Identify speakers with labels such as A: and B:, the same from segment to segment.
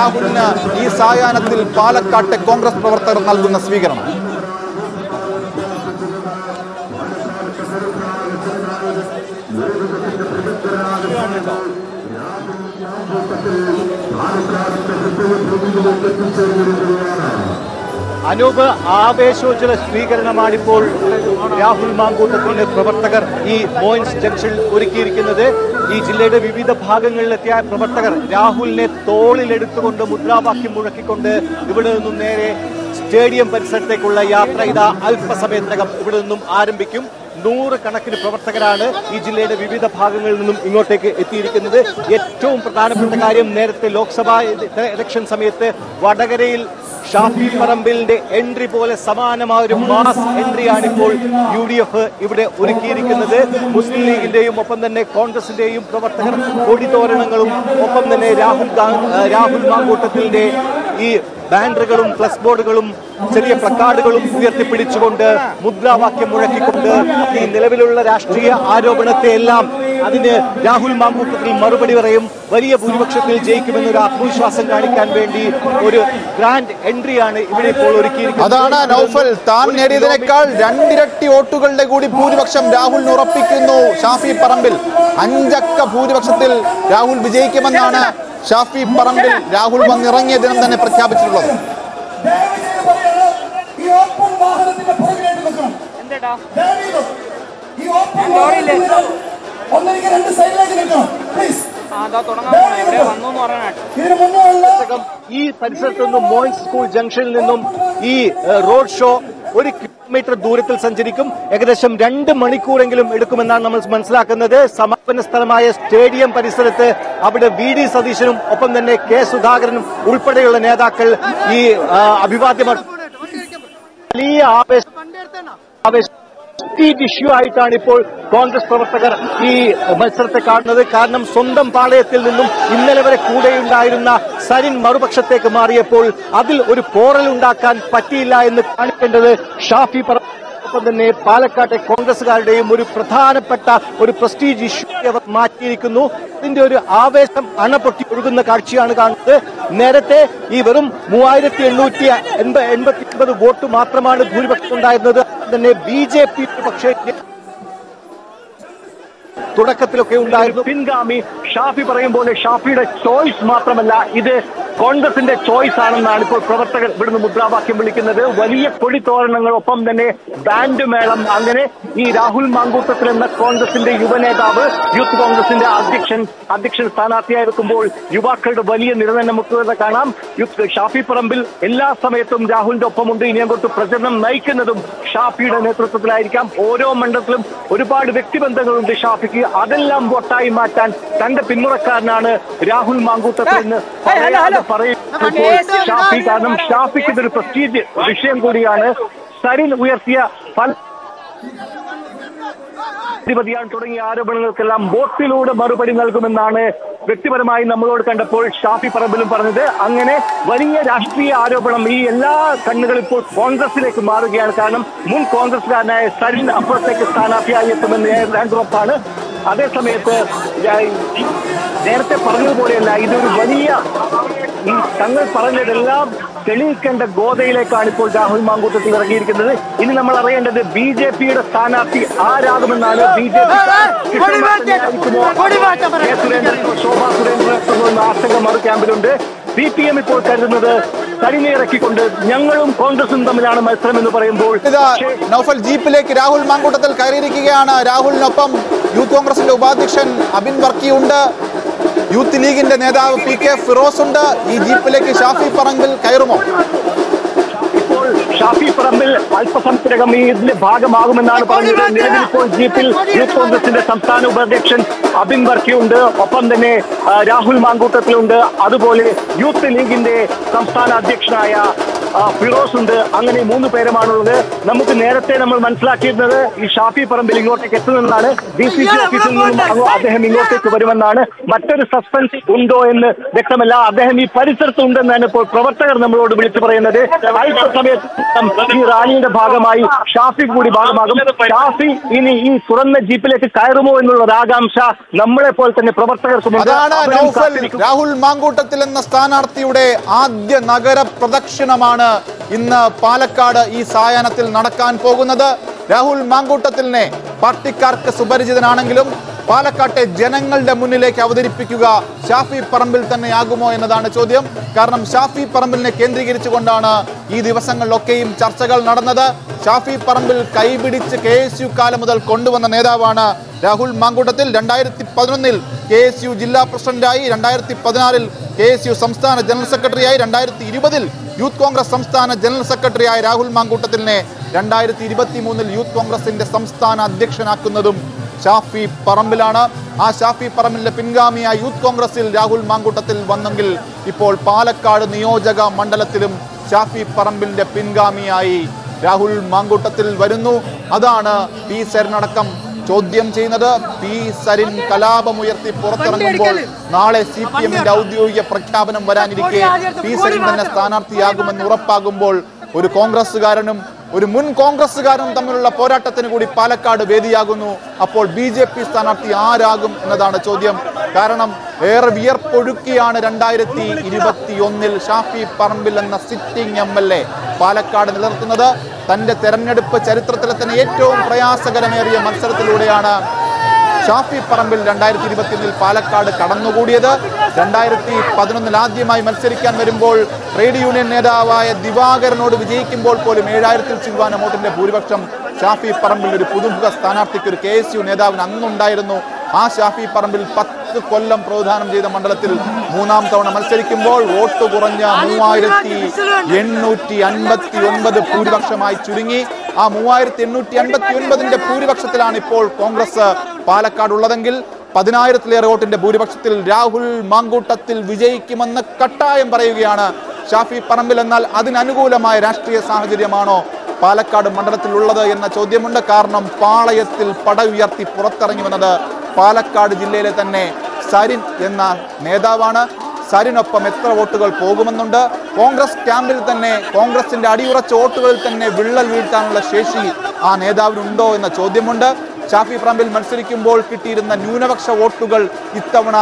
A: രാഹുലിന് ഈ സായാഹ്നത്തിൽ പാലക്കാട്ടെ കോൺഗ്രസ് പ്രവർത്തകർ നൽകുന്ന സ്വീകരണം
B: അനൂപ് ആവേശോജ്വല സ്വീകരണമാണിപ്പോൾ രാഹുൽ മാങ്കൂട്ടത്തിന്റെ പ്രവർത്തകർ ഈ മോയിൻസ് ജംഗ്ഷനിൽ ഒരുക്കിയിരിക്കുന്നത് ഈ ജില്ലയുടെ വിവിധ ഭാഗങ്ങളിലെത്തിയ പ്രവർത്തകർ രാഹുലിനെ തോളിലെടുത്തുകൊണ്ട് മുദ്രാവാക്യം മുഴക്കിക്കൊണ്ട് ഇവിടെ നിന്നും നേരെ സ്റ്റേഡിയം പരിസരത്തേക്കുള്ള യാത്ര ഇതാ അല്പസമയത്തിനകം ഇവിടെ നിന്നും ആരംഭിക്കും നൂറ് കണക്കിന് പ്രവർത്തകരാണ് ഈ ജില്ലയുടെ വിവിധ ഭാഗങ്ങളിൽ നിന്നും ഇങ്ങോട്ടേക്ക് എത്തിയിരിക്കുന്നത് ഏറ്റവും പ്രധാനപ്പെട്ട കാര്യം നേരത്തെ ലോക്സഭാ ഇലക്ഷൻ സമയത്ത് വടകരയിൽ ഷാഫി പറമ്പിലിന്റെ എൻട്രി പോലെ സമാനമായ ഒരു മാസ് എൻട്രിയാണ് ഇപ്പോൾ യു ഡി എഫ് ഇവിടെ ഒരുക്കിയിരിക്കുന്നത് മുസ്ലിം ലീഗിന്റെയും ഒപ്പം തന്നെ കോൺഗ്രസിന്റെയും പ്രവർത്തകർ കൊടിതോരണങ്ങളും ഒപ്പം തന്നെ രാഹുൽ ഗാ- രാഹുൽ മാങ്കൂട്ടത്തിന്റെ ഈ ബാനറുകളും പ്ലസ് ബോർഡുകളും ചെറിയ പ്ലക്കാർഡുകളും ഉയർത്തിപ്പിടിച്ചുകൊണ്ട് മുദ്രാവാക്യം മുഴക്കിക്കൊണ്ട് ഈ നിലവിലുള്ള രാഷ്ട്രീയ ആരോപണത്തെ എല്ലാം അതിന് രാഹുൽ മാങ്കൂട്ടത്തിൽ മറുപടി പറയും വലിയ ഭൂരിപക്ഷത്തിൽ ജയിക്കുമെന്നൊരു ആത്മവിശ്വാസം കാണിക്കാൻ വേണ്ടി ഒരു ഗ്രാൻഡ് എൻട്രിയാണ് ഇവിടെ ഇപ്പോൾ ഒരുക്കിയിരിക്കുന്നത്
A: അതാണ് നൗഫൽ താൻ നേടിയതിനേക്കാൾ രണ്ടിരട്ടി വോട്ടുകളുടെ കൂടി ഭൂരിപക്ഷം രാഹുലിന് ഉറപ്പിക്കുന്നു ഷാഫി പറമ്പിൽ അഞ്ചക്ക ഭൂരിപക്ഷത്തിൽ രാഹുൽ വിജയിക്കുമെന്നാണ് ഷാഫി പറമ്പിൽ രാഹുൽ വന്നിറങ്ങിയ ദിനം തന്നെ പ്രഖ്യാപിച്ചിട്ടുള്ളത്
C: ഈ ഓപ്പൺ വാഹനത്തിന്റെ പുറകിലായിട്ട് നിൽക്കണം ദയവേത് ഈ ഓപ്പൺ വാഹനത്തിന്റെ ഒന്നിലേക്ക് രണ്ട് സൈഡിലേക്ക് നിൽക്കണം പ്ലീസ് ഇതിന് മുന്നേ ഉള്ള
B: പുസ്തകം ഈ പരിസരത്ത് നിന്നും മോയിൻസ് സ്കൂൾ ജംഗ്ഷനിൽ നിന്നും ഈ ഏഹ്, റോഡ് ഷോ ഒരു കിലോമീറ്റർ ദൂരത്തിൽ സഞ്ചരിക്കും ഏകദേശം രണ്ട് മണിക്കൂറെങ്കിലും എടുക്കുമെന്നാണ് നമ്മൾ മനസ്സിലാക്കുന്നത് സമാപന സ്ഥലമായ സ്റ്റേഡിയം പരിസരത്ത് അവിടെ വി ഡി സതീശനും ഒപ്പം തന്നെ കെ സുധാകരനും ഉൾപ്പെടെയുള്ള നേതാക്കൾ ഈ ആ, അഭിവാദ്യം അർപ്പിക്കും. വലിയ ആവേശം ആവേശം ഇഷ്യൂ ആയിട്ടാണ് ഇപ്പോൾ കോൺഗ്രസ് പ്രവർത്തകർ ഈ മത്സരത്തെ കാണുന്നത് കാരണം സ്വന്തം പാളയത്തിൽ നിന്നും ഇന്നലെ വരെ കൂടെയുണ്ടായിരുന്ന സരിൻ മറുപക്ഷത്തേക്ക് മാറിയപ്പോൾ അതിൽ ഒരു പോറൽ ഉണ്ടാക്കാൻ പറ്റിയില്ല എന്ന് കാണിക്കേണ്ടത് ഷാഫി പറ ഒപ്പം തന്നെ പാലക്കാട്ടെ കോൺഗ്രസുകാരുടെയും ഒരു പ്രധാനപ്പെട്ട ഒരു പ്രസ്റ്റീജ് ഇഷ്യൂ അവർ മാറ്റിയിരിക്കുന്നു ഇതിന്റെ ഒരു ആവേശം അണപൊട്ടി ഒഴുകുന്ന കാഴ്ചയാണ് കാണുന്നത് നേരത്തെ ഈ വെറും മൂവായിരത്തി എണ്ണൂറ്റി എൺപ എൺപത്തി ഒൻപത് വോട്ട് മാത്രമാണ് ഭൂരിപക്ഷം ഉണ്ടായിരുന്നത് തന്നെ ബി ജെ പി പക്ഷേ തുടക്കത്തിലൊക്കെ ഉണ്ടായിരുന്നു പിൻഗാമി ഷാഫി പറയും പോലെ ഷാഫിയുടെ ചോയ്സ് മാത്രമല്ല ഇത് കോൺഗ്രസിന്റെ ചോയ്സ് ആണെന്നാണ് ഇപ്പോൾ പ്രവർത്തകർ ഇവിടുന്ന് മുദ്രാവാക്യം വിളിക്കുന്നത് വലിയ കൊടിത്തോരണങ്ങൾ ഒപ്പം തന്നെ ബാൻഡ് മേളം അങ്ങനെ ഈ രാഹുൽ മാങ്കൂട്ടത്തിൽ എന്ന കോൺഗ്രസിന്റെ യുവനേതാവ് യൂത്ത് കോൺഗ്രസിന്റെ അധ്യക്ഷൻ അധ്യക്ഷൻ സ്ഥാനാർത്ഥിയായി വെക്കുമ്പോൾ യുവാക്കളുടെ വലിയ നിര തന്നെ നമുക്ക് കാണാം യൂത്ത് ഷാഫി പറമ്പിൽ എല്ലാ സമയത്തും രാഹുലിന്റെ ഒപ്പമുണ്ട് ഇനി അങ്ങോട്ട് പ്രചരണം നയിക്കുന്നതും ഷാഫിയുടെ നേതൃത്വത്തിലായിരിക്കാം ഓരോ മണ്ഡലത്തിലും ഒരുപാട് വ്യക്തിബന്ധങ്ങളുണ്ട് ഷാഫിക്ക് അതെല്ലാം വോട്ടായി മാറ്റാൻ തന്റെ പിന്മുറക്കാരനാണ് രാഹുൽ മാങ്കൂട്ടത്തിൽ എന്ന് പറയാതെ പറയുമ്പോൾ ഷാഫി കാരണം ഷാഫിക്ക് ഇതൊരു പ്രസ്റ്റീജ് വിഷയം കൂടിയാണ് സരിൻ ഉയർത്തിയ പല അധിപതിയാണ് തുടങ്ങിയ ആരോപണങ്ങൾക്കെല്ലാം വോട്ടിലൂടെ മറുപടി നൽകുമെന്നാണ് വ്യക്തിപരമായി നമ്മളോട് കണ്ടപ്പോൾ ഷാഫി പറമ്പിലും പറഞ്ഞത് അങ്ങനെ വലിയ രാഷ്ട്രീയ ആരോപണം ഈ എല്ലാ കണ്ണുകളും ഇപ്പോൾ കോൺഗ്രസിലേക്ക് മാറുകയാണ് കാരണം മുൻ കോൺഗ്രസ്സുകാരനായ സരിൻ അപ്പുറത്തേക്ക് സ്ഥാനാർത്ഥിയായി എത്തുമെന്ന് ഏതാണ്ട് ഉറപ്പാണ് അതേസമയത്ത് ഞാൻ നേരത്തെ പറഞ്ഞതുപോലെയല്ല ഇതൊരു വലിയ ഈ തങ്ങൾ പറഞ്ഞതെല്ലാം തെളിയിക്കേണ്ട ഗോതയിലേക്കാണ് ഇപ്പോൾ രാഹുൽ മാങ്കൂട്ടത്തിൽ ഇറങ്ങിയിരിക്കുന്നത് ഇനി നമ്മൾ അറിയേണ്ടത് ബി ജെ പിയുടെ സ്ഥാനാർത്ഥി ആരാകുമെന്നാണ് B J P Surendran Shobha Surendran എത്തുന്ന ആശങ്ക മറു ക്യാമ്പിലുണ്ട് സി പി എം ഇപ്പോൾ കരുതുന്നത് കരിനെ ഇറക്കിക്കൊണ്ട് ഞങ്ങളും കോൺഗ്രസും തമ്മിലാണ് മത്സരം എന്ന് പറയുമ്പോൾ
A: ഇതാ നൗഫൽ ജീപ്പിലേക്ക് രാഹുൽ മാങ്കൂട്ടത്തിൽ കയറിയിരിക്കുകയാണ് രാഹുലിനൊപ്പം യൂത്ത് കോൺഗ്രസിന്റെ ഉപാധ്യക്ഷൻ അബിൻ വർക്കിയുണ്ട് യൂത്ത് ലീഗിന്റെ നേതാവ് പി കെ ഫിറോസ് ഉണ്ട് ഈ ജീപ്പിലേക്ക് ഷാഫി പറമ്പിൽ കയറുമോ
B: ഇപ്പോൾ ഷാഫി പറമ്പിൽ അല്പസമയത്തിനകം ഈ ഇതിന്റെ ഭാഗമാകുമെന്നാണ് പറഞ്ഞത് നിലവിൽ ഇപ്പോൾ ജീപ്പിൽ യൂത്ത് കോൺഗ്രസിന്റെ സംസ്ഥാന ഉപാധ്യക്ഷൻ അബിൻ വർക്കിയുണ്ട് ഒപ്പം തന്നെ ആ, രാഹുൽ മാങ്കൂട്ടത്തിലുണ്ട് അതുപോലെ യൂത്ത് ലീഗിന്റെ സംസ്ഥാന അധ്യക്ഷനായ
D: ആ, ഫിറോസ് ഉണ്ട് അങ്ങനെ ഈ മൂന്ന് പേരുമാണുള്ളത് നമുക്ക് നേരത്തെ നമ്മൾ മനസ്സിലാക്കിയിരുന്നത് ഈ ഷാഫി പറമ്പിൽ ഇങ്ങോട്ടേക്ക് എത്തുമെന്നാണ് ഡി സി സി ഓഫീസിൽ നിന്നും അങ്ങ് അദ്ദേഹം ഇങ്ങോട്ടേക്ക് വരുമെന്നാണ് മറ്റൊരു സസ്പെൻസ് ഉണ്ടോ എന്ന് വ്യക്തമല്ല അദ്ദേഹം ഈ പരിസരത്ത് ഉണ്ടെന്നാണ് ഇപ്പോൾ പ്രവർത്തകർ നമ്മളോട് വിളിച്ചു പറയുന്നത് അല്പസമയത്ത് ഈ റാലിയുടെ ഭാഗമായി ഷാഫി കൂടി ഭാഗമാകും ഷാഫി ഇനി ഈ തുറന്ന ജീപ്പിലേക്ക് കയറുമോ എന്നുള്ള ഒരു ആകാംക്ഷ നമ്മളെ പോലെ തന്നെ പ്രവർത്തകർക്കുമുണ്ട്
A: അതാണ്
D: അവരും
A: നൗഫൽ
D: കാത്തിരിക്കും.
A: രാഹുൽ മാങ്കൂട്ടത്തിൽ എന്ന സ്ഥാനാർത്ഥിയുടെ ആദ്യ നഗര പ്രദക്ഷിണമാണ് ഇന്ന് പാലക്കാട് ഈ സായാഹ്നത്തിൽ നടക്കാൻ പോകുന്നത് രാഹുൽ മാങ്കൂട്ടത്തിലിനെ പാർട്ടിക്കാർക്ക് സുപരിചിതനാണെങ്കിലും പാലക്കാട്ടെ ജനങ്ങളുടെ മുന്നിലേക്ക് അവതരിപ്പിക്കുക ഷാഫി പറമ്പിൽ തന്നെയാകുമോ എന്നതാണ് ചോദ്യം കാരണം ഷാഫി പറമ്പിലിനെ കേന്ദ്രീകരിച്ചുകൊണ്ടാണ് ഈ ദിവസങ്ങളിലൊക്കെയും ചർച്ചകൾ നടന്നത് ഷാഫി പറമ്പിൽ കൈപിടിച്ച് കെ എസ് യു കാലം മുതൽ കൊണ്ടുവന്ന നേതാവാണ് രാഹുൽ മാങ്കൂട്ടത്തിൽ രണ്ടായിരത്തി പതിനൊന്നിൽ കെ എസ് യു ജില്ലാ പ്രസിഡന്റായി രണ്ടായിരത്തി പതിനാറിൽ കെ എസ് യു സംസ്ഥാന ജനറൽ സെക്രട്ടറിയായി രണ്ടായിരത്തി ഇരുപതിൽ യൂത്ത് കോൺഗ്രസ് സംസ്ഥാന ജനറൽ സെക്രട്ടറിയായ രാഹുൽ മാങ്കൂട്ടത്തിലിനെ രണ്ടായിരത്തി ഇരുപത്തി മൂന്നിൽ യൂത്ത് കോൺഗ്രസിന്റെ സംസ്ഥാന അധ്യക്ഷനാക്കുന്നതും ഷാഫി പറമ്പിലാണ് ആ ഷാഫി പറമ്പിലിന്റെ പിൻഗാമിയായ യൂത്ത് കോൺഗ്രസിൽ രാഹുൽ മാങ്കൂട്ടത്തിൽ വന്നെങ്കിൽ ഇപ്പോൾ പാലക്കാട് നിയോജക മണ്ഡലത്തിലും ഷാഫി പറമ്പിലിന്റെ പിൻഗാമിയായി രാഹുൽ മാങ്കൂട്ടത്തിൽ വരുന്നു അതാണ് പി സരിനടക്കം ചോദ്യം ചെയ്യുന്നത് പി സരിൻ കലാപമുയർത്തി പുറത്തിറങ്ങുമ്പോൾ നാളെ സി പി എമ്മിന്റെ ഔദ്യോഗിക പ്രഖ്യാപനം വരാനിരിക്കെ പി സരിൻ തന്നെ സ്ഥാനാർത്ഥിയാകുമെന്ന് ഉറപ്പാകുമ്പോൾ ഒരു കോൺഗ്രസ്സുകാരനും ഒരു മുൻ കോൺഗ്രസ്സുകാരനും തമ്മിലുള്ള പോരാട്ടത്തിന് കൂടി പാലക്കാട് വേദിയാകുന്നു അപ്പോൾ ബി ജെ പി സ്ഥാനാർത്ഥി ആരാകും എന്നതാണ് ചോദ്യം കാരണം ഏറെ വിയർപ്പൊഴുക്കിയാണ് രണ്ടായിരത്തി ഇരുപത്തി ഒന്നിൽ ഷാഫി പറമ്പിൽ എന്ന sitting M L A Palakkad നിലനിർത്തുന്നത് തന്റെ തെരഞ്ഞെടുപ്പ് ചരിത്രത്തിലെ തന്നെ ഏറ്റവും പ്രയാസകരമേറിയ മത്സരത്തിലൂടെയാണ് ഷാഫി പറമ്പിൽ രണ്ടായിരത്തി ഇരുപത്തിയൊന്നിൽ പാലക്കാട് കടന്നുകൂടിയത് രണ്ടായിരത്തി പതിനൊന്നിൽ ആദ്യമായി മത്സരിക്കാൻ വരുമ്പോൾ ട്രേഡ് യൂണിയൻ നേതാവായ ദിവാകരനോട് വിജയിക്കുമ്പോൾ പോലും ഏഴായിരത്തിൽ ചില്ലുവാന വോട്ടിന്റെ ഭൂരിപക്ഷം ഷാഫി പറമ്പിൽ ഒരു പുതുമുഖ സ്ഥാനാർത്ഥിക്ക് ഒരു കെ എസ് യു നേതാവിന് അന്നുണ്ടായിരുന്നു ആ ഷാഫി പറമ്പിൽ പത്ത് കൊല്ലം പ്രധാനം ചെയ്ത മണ്ഡലത്തിൽ മൂന്നാം തവണ മത്സരിക്കുമ്പോൾ വോട്ട് കുറഞ്ഞ മൂവായിരത്തി എണ്ണൂറ്റി അൻപത്തി ഒൻപത് ഭൂരിപക്ഷമായി ചുരുങ്ങി ആ മൂവായിരത്തി എണ്ണൂറ്റി അൻപത്തി ഒൻപതിന്റെ ഭൂരിപക്ഷത്തിലാണ് ഇപ്പോൾ കോൺഗ്രസ് പാലക്കാട് ഉള്ളതെങ്കിൽ പതിനായിരത്തിലേറെ വോട്ടിന്റെ ഭൂരിപക്ഷത്തിൽ രാഹുൽ മാങ്കൂട്ടത്തിൽ വിജയിക്കുമെന്ന് കട്ടായം പറയുകയാണ് ഷാഫി പറമ്പിൽ എന്നാൽ അതിനനുകൂലമായ രാഷ്ട്രീയ സാഹചര്യമാണോ പാലക്കാട് മണ്ഡലത്തിൽ ഉള്ളത് എന്ന ചോദ്യമുണ്ട് കാരണം പാളയത്തിൽ പട ഉയർത്തി പുറത്തിറങ്ങി വന്നത് പാലക്കാട് ജില്ലയിലെ തന്നെ സരിൻ എന്ന നേതാവാണ് സരിനൊപ്പം എത്ര വോട്ടുകൾ പോകുമെന്നുണ്ട് കോൺഗ്രസ് ക്യാമ്പിൽ തന്നെ കോൺഗ്രസിന്റെ അടിയുറച്ച വോട്ടുകളിൽ തന്നെ വിള്ളൽ വീഴ്ത്താനുള്ള ശേഷി ആ നേതാവിനുണ്ടോ എന്ന ചോദ്യമുണ്ട് ഷാഫി പറമ്പിൽ മത്സരിക്കുമ്പോൾ കിട്ടിയിരുന്ന ന്യൂനപക്ഷ വോട്ടുകൾ ഇത്തവണ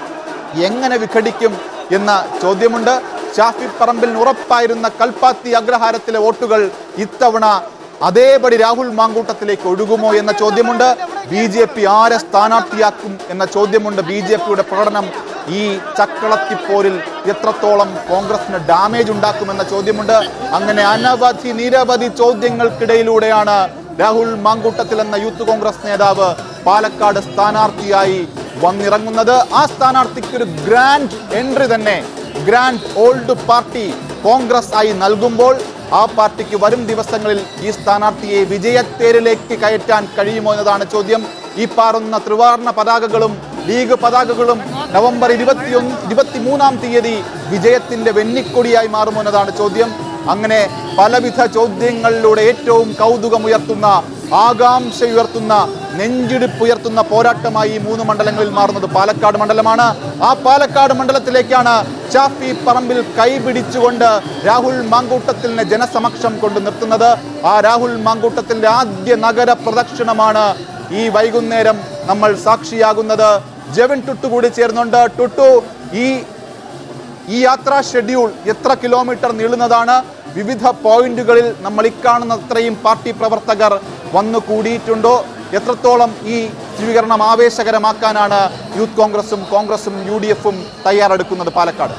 A: എങ്ങനെ വിഘടിക്കും എന്ന ചോദ്യമുണ്ട് ഷാഫി പറമ്പിൽ ഉറപ്പായിരുന്ന കൽപ്പാത്തി അഗ്രഹാരത്തിലെ വോട്ടുകൾ ഇത്തവണ അതേപടി രാഹുൽ മാങ്കൂട്ടത്തിലേക്ക് ഒഴുകുമോ എന്ന ചോദ്യമുണ്ട് ബി ജെ പി ആരെ സ്ഥാനാർത്ഥിയാക്കും എന്ന ചോദ്യമുണ്ട് ബി ജെ പിയുടെ പ്രകടനം ഈ ചക്കളത്തിപ്പോരിൽ എത്രത്തോളം കോൺഗ്രസിന് ഡാമേജ് ഉണ്ടാക്കുമെന്ന ചോദ്യമുണ്ട് അങ്ങനെ അനവധി നിരവധി ചോദ്യങ്ങൾക്കിടയിലൂടെയാണ് രാഹുൽ മാങ്കൂട്ടത്തിൽ എന്ന യൂത്ത് കോൺഗ്രസ് നേതാവ് പാലക്കാട് സ്ഥാനാർത്ഥിയായി വന്നിറങ്ങുന്നത് ആ സ്ഥാനാർത്ഥിക്ക് ഒരു ഗ്രാൻഡ് എൻട്രി തന്നെ ഗ്രാൻഡ് ഓൾഡ് പാർട്ടി കോൺഗ്രസ് ആയി നൽകുമ്പോൾ ആ പാർട്ടിക്ക് വരും ദിവസങ്ങളിൽ ഈ സ്ഥാനാർത്ഥിയെ വിജയത്തേരിലേക്ക് കയറ്റാൻ കഴിയുമോ എന്നതാണ് ചോദ്യം ഈ പാറുന്ന ത്രിവർണ പതാകകളും ലീഗ് പതാകകളും നവംബർ ഇരുപത്തിയൊന്ന് ഇരുപത്തിമൂന്നാം തീയതി വിജയത്തിന്റെ വെന്നിക്കൊടിയായി മാറുമോ എന്നതാണ് ചോദ്യം അങ്ങനെ പലവിധ ചോദ്യങ്ങളിലൂടെ ഏറ്റവും കൗതുകമുയർത്തുന്ന ആകാംക്ഷയുയർത്തുന്ന നെഞ്ചിടിപ്പുയർത്തുന്ന പോരാട്ടമായി ഈ മൂന്ന് മണ്ഡലങ്ങളിൽ മാറുന്നത് പാലക്കാട് മണ്ഡലമാണ് ആ പാലക്കാട് മണ്ഡലത്തിലേക്കാണ് ഷാഫി പറമ്പിൽ കൈപിടിച്ചുകൊണ്ട് രാഹുൽ മാങ്കൂട്ടത്തിലിനെ ജനസമക്ഷം കൊണ്ട് നിർത്തുന്നത് ആ രാഹുൽ മാങ്കൂട്ടത്തിന്റെ ആദ്യ നഗര പ്രദക്ഷിണമാണ് ഈ വൈകുന്നേരം നമ്മൾ സാക്ഷിയാകുന്നത് ജെവിൻ ടുട്ടു കൂടി ചേർന്നുണ്ട് ടുട്ടു ഈ ഈ യാത്രാ ഷെഡ്യൂൾ എത്ര കിലോമീറ്റർ നീളുന്നതാണ് വിവിധ പോയിന്റുകളിൽ നമ്മൾ ഇക്കാണുന്ന അത്രയും പാർട്ടി പ്രവർത്തകർ വന്നു കൂടിയിട്ടുണ്ടോ എത്രത്തോളം ഈ സ്വീകരണം ആവേശകരമാക്കാനാണ് യൂത്ത് കോൺഗ്രസും കോൺഗ്രസും യു ഡി എഫും തയ്യാറെടുക്കുന്നത് പാലക്കാട്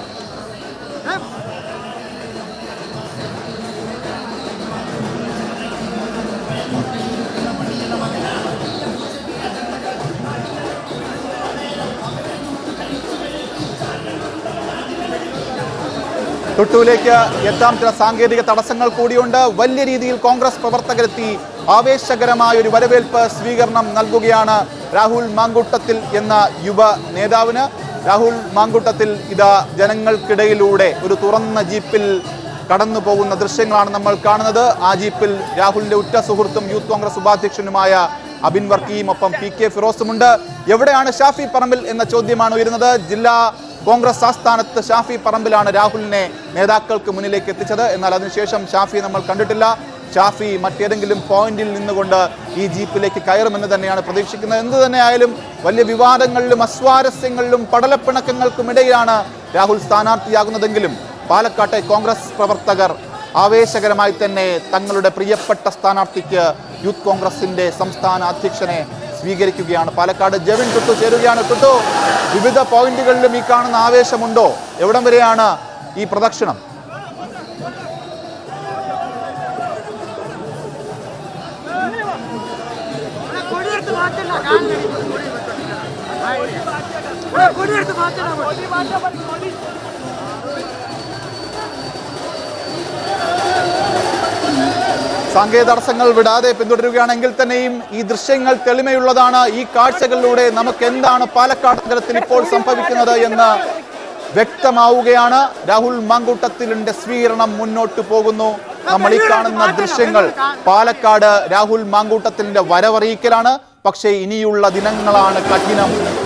A: ടുട്ടുവിലേക്ക് എത്താം ചില സാങ്കേതിക തടസ്സങ്ങൾ കൂടിയുണ്ട് വലിയ രീതിയിൽ കോൺഗ്രസ് പ്രവർത്തകരെത്തി ആവേശകരമായ ഒരു വരവേൽപ്പ് സ്വീകരണം നൽകുകയാണ് രാഹുൽ മാങ്കൂട്ടത്തിൽ എന്ന യുവ നേതാവിന് രാഹുൽ മാങ്കൂട്ടത്തിൽ ഇതാ ജനങ്ങൾക്കിടയിലൂടെ ഒരു തുറന്ന ജീപ്പിൽ കടന്നു പോകുന്ന ദൃശ്യങ്ങളാണ് നമ്മൾ കാണുന്നത് ആ ജീപ്പിൽ രാഹുലിന്റെ ഉറ്റ സുഹൃത്തും യൂത്ത് കോൺഗ്രസ് ഉപാധ്യക്ഷനുമായ അബിൻ വർക്കിയും ഒപ്പം പി കെ ഫിറോസുമുണ്ട് എവിടെയാണ് ഷാഫി പറമ്പിൽ എന്ന ചോദ്യമാണ് ഉയരുന്നത് ജില്ലാ കോൺഗ്രസ് ആസ്ഥാനത്ത് ഷാഫി പറമ്പിലാണ് രാഹുലിനെ നേതാക്കൾക്ക് മുന്നിലേക്ക് എത്തിച്ചത് എന്നാൽ അതിനുശേഷം ഷാഫി നമ്മൾ കണ്ടിട്ടില്ല ഷാഫി മറ്റേതെങ്കിലും പോയിന്റിൽ നിന്നുകൊണ്ട് ഈ ജീപ്പിലേക്ക് കയറുമെന്ന് തന്നെയാണ് പ്രതീക്ഷിക്കുന്നത് എന്ത് തന്നെയായാലും വലിയ വിവാദങ്ങളിലും അസ്വാരസ്യങ്ങളിലും പടലപ്പിണക്കങ്ങൾക്കും ഇടയിലാണ് രാഹുൽ സ്ഥാനാർത്ഥിയാകുന്നതെങ്കിലും പാലക്കാട്ടെ കോൺഗ്രസ് പ്രവർത്തകർ ആവേശകരമായി തന്നെ തങ്ങളുടെ പ്രിയപ്പെട്ട സ്ഥാനാർത്ഥിക്ക് യൂത്ത് കോൺഗ്രസിന്റെ സംസ്ഥാന അധ്യക്ഷനെ സ്വീകരിക്കുകയാണ് പാലക്കാട് ജെവിൻ ടുട്ടു ചേരുകയാണ് ടുട്ടു വിവിധ പോയിന്റുകളിലും ഈ കാണുന്ന ആവേശമുണ്ടോ എവിടം വരെയാണ് ഈ പ്രദക്ഷിണം
E: കൊടിയെടുത്ത് മാറ്റണ്ട കൊടിയെടുത്ത് മാറ്റണ്ട
A: സാങ്കേതിക തടസ്സങ്ങൾ വിടാതെ പിന്തുടരുകയാണെങ്കിൽ തന്നെയും ഈ ദൃശ്യങ്ങൾ തെളിമയുള്ളതാണ് ഈ കാഴ്ചകളിലൂടെ നമുക്ക് എന്താണ് പാലക്കാട് നഗരത്തിൽ ഇപ്പോൾ സംഭവിക്കുന്നത് എന്ന് വ്യക്തമാവുകയാണ് രാഹുൽ മാങ്കൂട്ടത്തിലിന്റെ സ്വീകരണം മുന്നോട്ട് പോകുന്നു നമ്മൾ ഈ കാണുന്ന ദൃശ്യങ്ങൾ പാലക്കാട് രാഹുൽ മാങ്കൂട്ടത്തിലിന്റെ വരവറിയിക്കലാണ് പക്ഷേ ഇനിയുള്ള ദിനങ്ങളാണ് കഠിനം